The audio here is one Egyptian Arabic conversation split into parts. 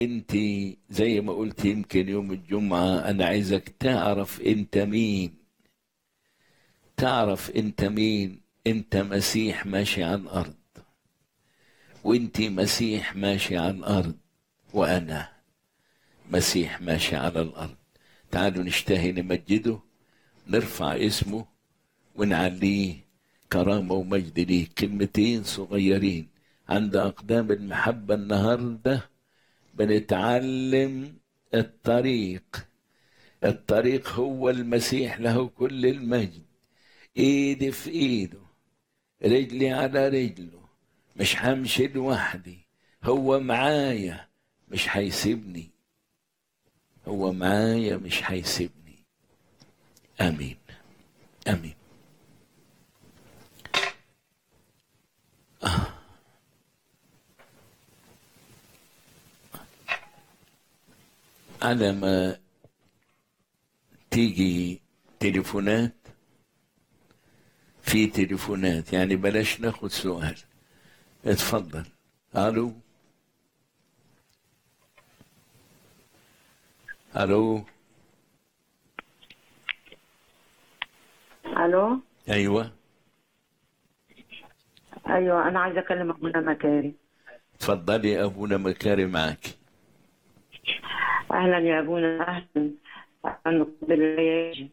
انت زي ما قلت يمكن يوم الجمعة انا عايزك تعرف انت مين تعرف انت مين انت مسيح ماشي على الارض وانت مسيح ماشي على الارض وانا مسيح ماشي على الارض تعالوا نشتهي نمجده نرفع اسمه ونعليه كرامة ومجد ليه كلمتين صغيرين عند أقدام المحبة النهاردة بنتعلم الطريق الطريق هو المسيح له كل المجد ايدي في ايده رجلي على رجله مش همشي لوحدي هو معايا مش هيسيبني هو معايا مش هيسيبني امين امين آه. على ما تيجي تليفونات في تليفونات يعني بلاش ناخد سؤال اتفضل الو الو الو ايوه ايوه انا عايزه اكلم ابونا مكاري اتفضلي يا ابونا مكاري معاكي اهلا يا ابونا اهلا اهلا بالله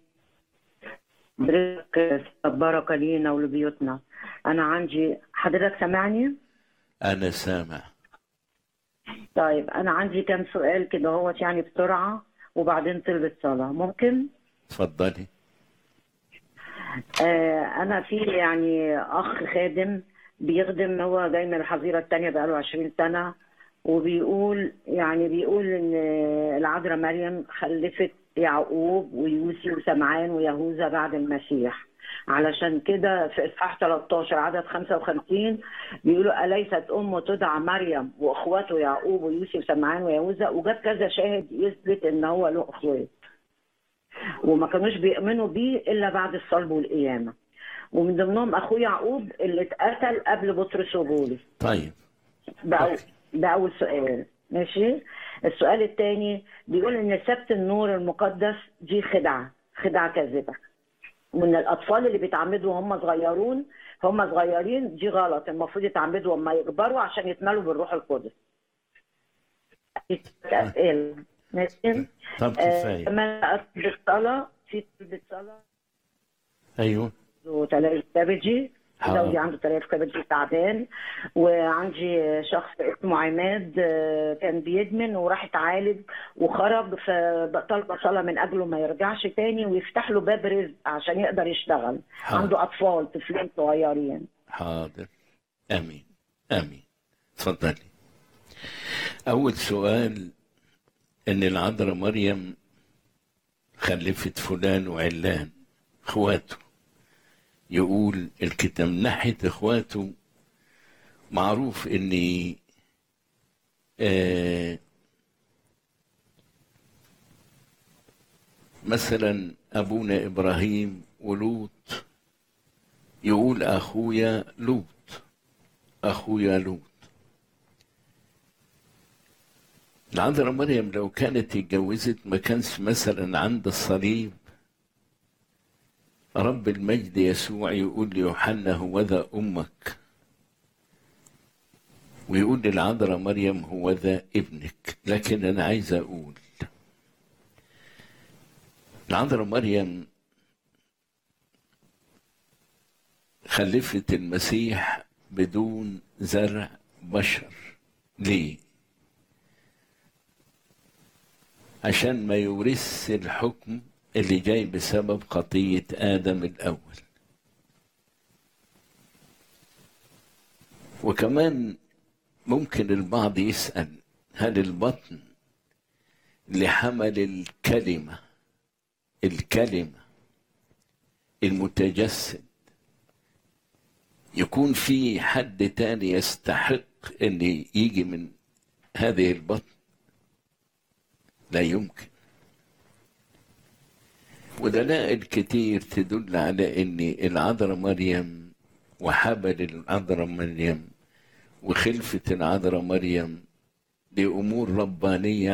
حضرتك بركه لينا ولبيوتنا انا عندي حضرتك سامعني انا سامع طيب انا عندي كام سؤال كده هوت يعني بسرعه وبعدين طلبت صلاه ممكن اتفضلي آه انا في يعني اخ خادم بيخدم هو جاي من الحظيره الثانيه بقاله 20 سنه وبيقول يعني بيقول ان العذراء مريم خلفت يعقوب ويوسي وسمعان ويهوذا بعد المسيح علشان كده في اصحاح 13 عدد 55 بيقولوا اليست امه تدعى مريم واخواته يعقوب ويوسي وسمعان ويهوذا وجاب كذا شاهد يثبت ان هو له اخوات وما كانوش بيؤمنوا بيه الا بعد الصلب والقيامه ومن ضمنهم اخوه يعقوب اللي اتقتل قبل بطرس وبولس طيب ده أول ده أول سؤال ماشي السؤال الثاني بيقول إن سبت النور المقدس دي خدعة خدعة كاذبة وإن الأطفال اللي بيتعمدوا وهم صغيرون هم صغيرين دي غلط المفروض يتعمدوا وهم يكبروا عشان يتملوا بالروح القدس أسئلة ماشي طب آه، كفايه كمان بالصلاة في بالصلاة ايوه وتلاقي كبدي حاضر. زوجي عنده تليف كبدي تعبان وعندي شخص اسمه عماد آه، كان بيدمن وراح اتعالج وخرج فطالبه صلاه من اجله ما يرجعش تاني ويفتح له باب رزق عشان يقدر يشتغل حاضر. عنده اطفال طفلين صغيرين حاضر امين امين اتفضلي اول سؤال ان العذراء مريم خلفت فلان وعلان اخواته يقول الكتاب من ناحيه اخواته معروف ان آه مثلا ابونا ابراهيم ولوط يقول اخويا لوط اخويا لوط العذراء مريم لو كانت اتجوزت ما كانش مثلا عند الصليب رب المجد يسوع يقول ليوحنا هو ذا امك ويقول للعذراء مريم هو ذا ابنك لكن انا عايز اقول العذراء مريم خلفت المسيح بدون زرع بشر ليه عشان ما يورث الحكم اللي جاي بسبب خطية آدم الأول وكمان ممكن البعض يسأل هل البطن اللي حمل الكلمة الكلمة المتجسد يكون في حد تاني يستحق ان يجي من هذه البطن لا يمكن ودلائل كتير تدل على ان العذراء مريم وحبل العذراء مريم وخلفة العذراء مريم بأمور ربانية